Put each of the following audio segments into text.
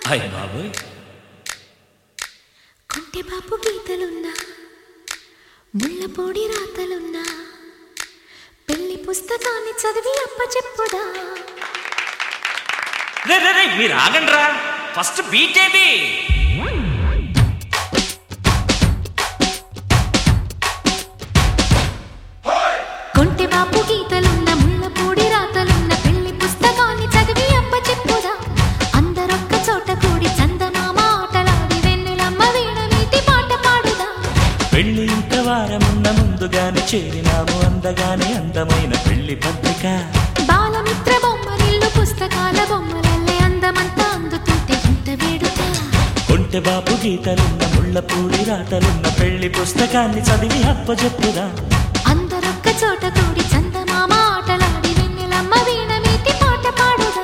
hi బాబోయ్ కొంటె బాపు గీతలున్నా ముళ్ళపొడి రాతలున్నా పెళ్లి పుస్తకాన్ని చదివి అప్ప చెప్పుదా రే రే రే మీరు ఆగండి రా ఫస్ట్ బీట్ ఏది కొంటె బాపు గీతలున్న ముళ్ళపొడి రాతలున్న పెళ్లి పుస్తకాన్ని చదివి అప్ప చెప్పుదా అందరొక్క చోట కూడి చందమామ ఆటలాడి వెన్నెలమ్మ వీణ నీటి పాట పాడుదా పెళ్లి ఇంత వారమున్న ముందుగానే చేరినాము అందగానే అందమైన పెళ్లి పత్రిక బాలమిత్ర బొమ్మరిల్లు పుస్తకాల బొమ్మలల్లే అందమంతా అందుతుంటే ఇంత వేడుక కొంటె బాపు గీతలున్న ముళ్ళపూడి రాతలున్న పెళ్లి పుస్తకాన్ని చదివి అప్పచెప్పుదా అందరొక్క చోట కూడి చందమామ ఆటలాడి వెన్నెలమ్మ వీణ మీటి పాట పాడుదా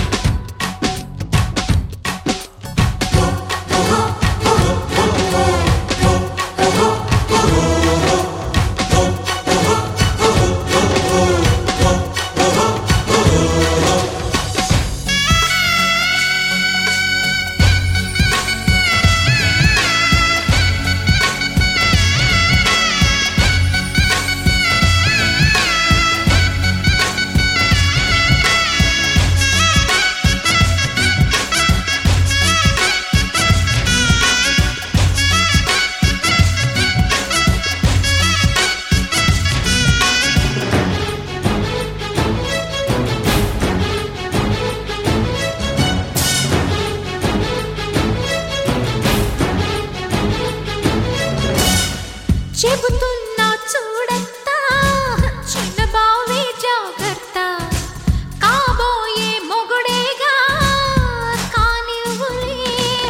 చెబుతున్నా చూడత్తా చిన్న బావే జాగ్రత్త కాబోయే మొగుడేగా కానివ్వులే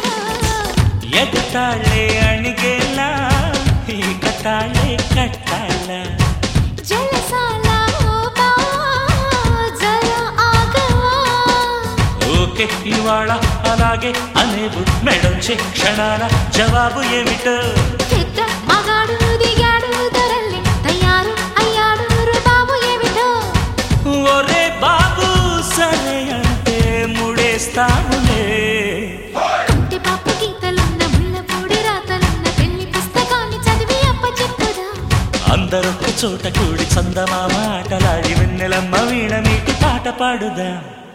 ఎగతాళే అణిగేలా ఈ కతాళే కట్టాల జలసాల ఓ బావా జర ఆగవా ఓకే ఇవాళ అలాగే అనేవు మెడొచ్చే క్షణాల జవాబు ఏమిటో పెద్ద మగాడు దిగాడు ధరల్లి తయారు అయ్యాడు బాబు ఏమిటో ఒరే బాబు సరే అంటే ముడేస్తాములే కంటి పాపు గీతలున్న ముళ్ళపూడి రాతలున్న పెళ్లి పుస్తకాన్ని చదివి అప్ప చెప్పుదా అందరొక్క చోట కూడి చందమామ ఆటలాడి వెన్నెలమ్మ వీణ మీటి పాట పాడుదా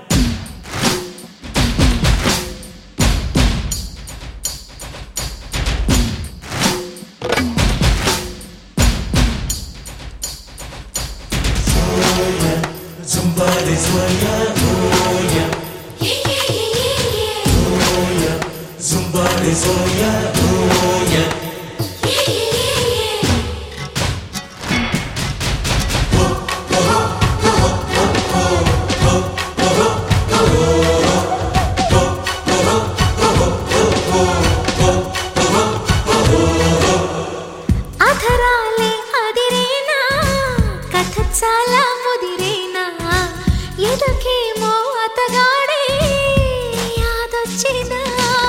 అధరాలే అదిరేనా కథ చాలా ముదిరేనా ఎదుకేమో అతగాడే యాదొచ్చినా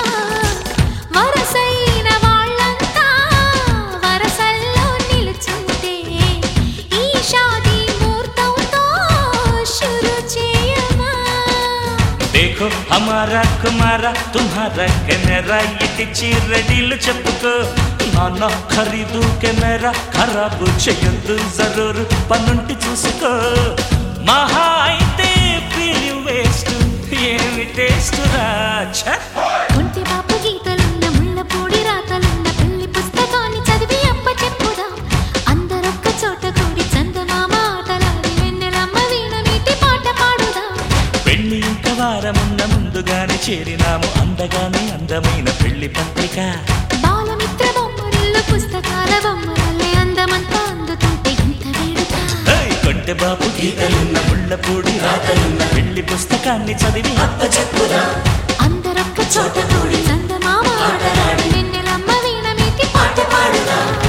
వరసైన వాళ్ళంతా వరసల్లో నిలుచుంటే ఈ షాదీ ముహూర్తంతో షురు చేయమా देखो हमारा कुमारा तुम्हारा కెమెరా ఇటిచి రెడీలు చెప్పుకో నాన్న ఖరీదు కెమెరా ఖరాబు చేయొద్దు జరూరు పనుంటి చూసుకో మహా అయితే ఫిలిం వేస్ట్ ఏమి టేస్ట్ రాచ ఒంటి బాపు గీతలున్న ముళ్ళపూడి రాతలున్న పెళ్లి పుస్తకాన్ని చదివి అప్ప చెప్పుదా అందరొక్క చోట కూడి చందమామ ఆటలాడి వెన్నెలమ్మ వీణ మీటి పాట పాడుదా పెళ్లి ఇంక వారమున్న ముందుగానే చేరినాము అందగానే అందమైన పెళ్లి పత్రిక బాలమిత్ర బొమ్మరిల్లు పుస్తకాల బొమ్మలల్లే అందమంతా అందుతుంటే ఇంత వేడుక ఏయ్, కొంటె బాబు గీతలున్న ముళ్ళపూడి రాతలున్న పెళ్లి పుస్తకాన్ని చదివి అప్పచెప్పుదా అందరొక్క చోట కూడి చందమామ ఆటలాడి వెన్నెలమ్మ వీణ మీటి పాట పాడుదా